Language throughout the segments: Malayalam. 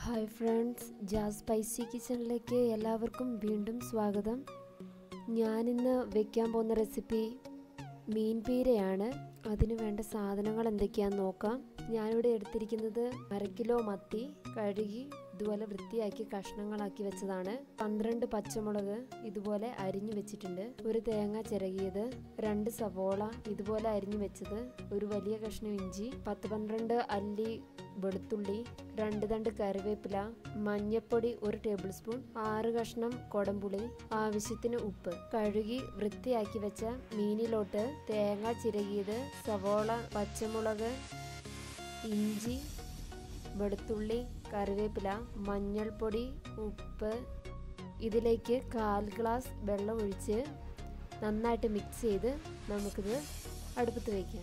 ഹായ് ഫ്രണ്ട്സ് ജാസ് സ്പൈസി കിച്ചണിലേക്ക് എല്ലാവർക്കും വീണ്ടും സ്വാഗതം ഞാനിന്ന് വെക്കാൻ പോകുന്ന റെസിപ്പി മീൻ പീരയാണ് അതിന് വേണ്ട സാധനങ്ങൾ എന്തൊക്കെയാണെന്ന് നോക്കാം ഞാനിവിടെ എടുത്തിരിക്കുന്നത് അര കിലോ മത്തി കഴുകി ഇതുപോലെ വൃത്തിയാക്കി കഷ്ണങ്ങളാക്കി വെച്ചതാണ് പന്ത്രണ്ട് പച്ചമുളക് ഇതുപോലെ അരിഞ്ഞു വെച്ചിട്ടുണ്ട് ഒരു തേങ്ങ ചിരകിയത് രണ്ട് സവോള ഇതുപോലെ അരിഞ്ഞു വെച്ചത് ഒരു വലിയ കഷ്ണം ഇഞ്ചി പത്ത് പന്ത്രണ്ട് അല്ലി വെളുത്തുള്ളി രണ്ട് തണ്ട് കറിവേപ്പില മഞ്ഞപ്പൊടി ഒരു ടേബിൾ സ്പൂൺ ആറ് കഷ്ണം കൊടംപുളി ആവശ്യത്തിന് ഉപ്പ് കഴുകി വൃത്തിയാക്കി വെച്ച മീനിലോട്ട് തേങ്ങ ചിരകിയത് സവോള പച്ചമുളക് ഇഞ്ചി വെളുത്തുള്ളി കറിവേപ്പില മഞ്ഞൾപ്പൊടി ഉപ്പ് ഇതിലേക്ക് കാൽ ഗ്ലാസ് വെള്ളം ഒഴിച്ച് നന്നായിട്ട് മിക്സ് ചെയ്ത് നമുക്കിത് അടുപ്പത്ത് വയ്ക്കാം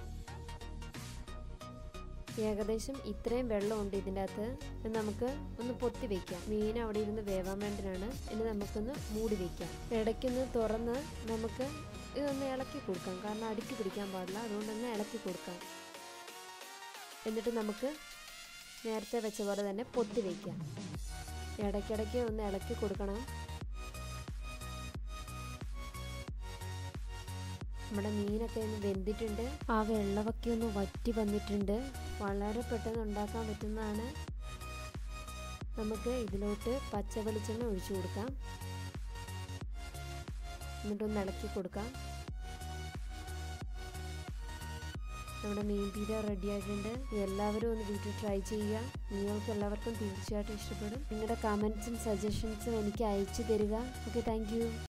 ഏകദേശം ഇത്രയും വെള്ളമുണ്ട് ഇതിൻ്റെ അകത്ത് നമുക്ക് ഒന്ന് പൊത്തി വെക്കാം മീൻ അവിടെ ഇരുന്ന് വേവാൻ വേണ്ടിയാണ് ഇനി നമുക്കൊന്ന് മൂടി വെക്കാം ഇടയ്ക്കൊന്ന് തുറന്ന് നമുക്ക് ഇതൊന്ന് ഇളക്കി കൊടുക്കാം കാരണം അടുക്കി പിടിക്കാൻ പാടില്ല അതുകൊണ്ടൊന്ന് ഇളക്കി കൊടുക്കാം എന്നിട്ട് നമുക്ക് നേരത്തെ വെച്ച പോലെ തന്നെ പൊത്തി വയ്ക്കാം ഇടയ്ക്കിടയ്ക്ക് ഒന്ന് ഇളക്കി കൊടുക്കണം നമ്മുടെ മീനൊക്കെ ഒന്ന് വെന്തിട്ടുണ്ട് ആ വെള്ളമൊക്കെ ഒന്ന് വറ്റി വന്നിട്ടുണ്ട് വളരെ പെട്ടെന്ന് ഉണ്ടാക്കാൻ പറ്റുന്നതാണ് നമുക്ക് ഇതിലോട്ട് പച്ച വെളിച്ചെണ്ണ ഒഴിച്ചു കൊടുക്കാം എന്നിട്ടൊന്ന് ഇളക്കി കൊടുക്കാം നമ്മുടെ മീൻ പീര റെഡി ആയിട്ടുണ്ട് എല്ലാവരും ഒന്ന് വീട്ടിൽ ട്രൈ ചെയ്യുക നിങ്ങൾക്ക് എല്ലാവർക്കും തീർച്ചയായിട്ടും ഇഷ്ടപ്പെടും നിങ്ങളുടെ കമൻസും സജഷൻസും എനിക്ക് അയച്ചു തരിക ഓക്കെ താങ്ക്